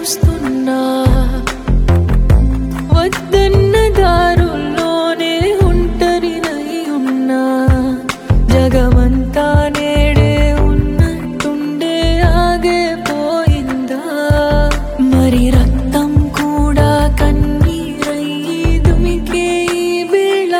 చూస్తున్నా వద్దన్న దారుల్లోనే ఒంటరినై ఉన్నా జగమంతా నేడే ఉన్నట్టుండే ఆగిపోయిందా మరి రక్తం కూడా కన్నీరయ్యి దుమికే ఈ వేళ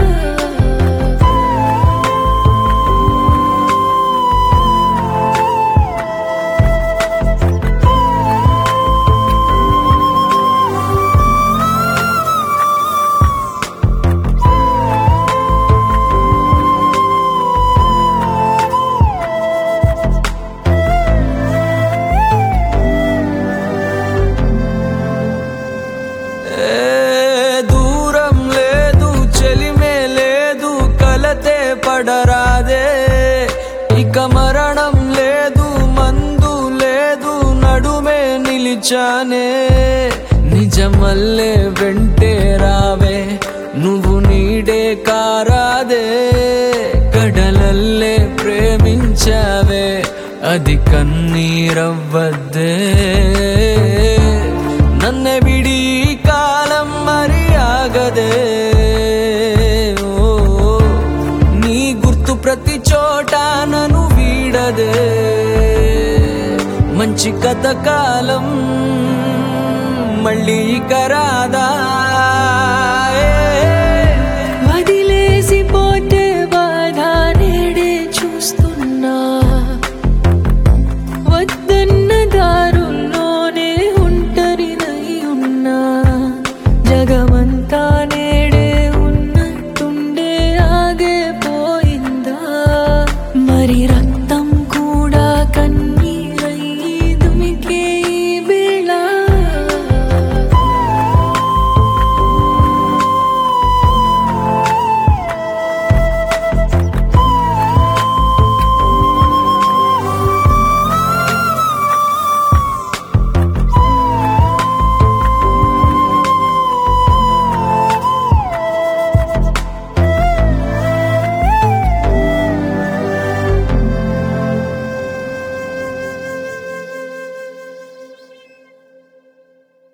ఏ దూరం లేదు చెలిమే లేదు కలతే పడరాదే ఇక మరణం లేదు మందు లేదు నడుమే నిలిచానే నిజమల్లే వెంటే రావే నువ్వు నీడే కారాదే కడలల్లే ప్రేమించావే అది కన్నీరవ్వద్దే నన్నే విడి ఈ కాలం మరి ఆగదే ఓ, నీ గుర్తు ప్రతి చోట నన్ను వీడదే మంచి కథ కాలం మళ్ళీ ఇక రాదా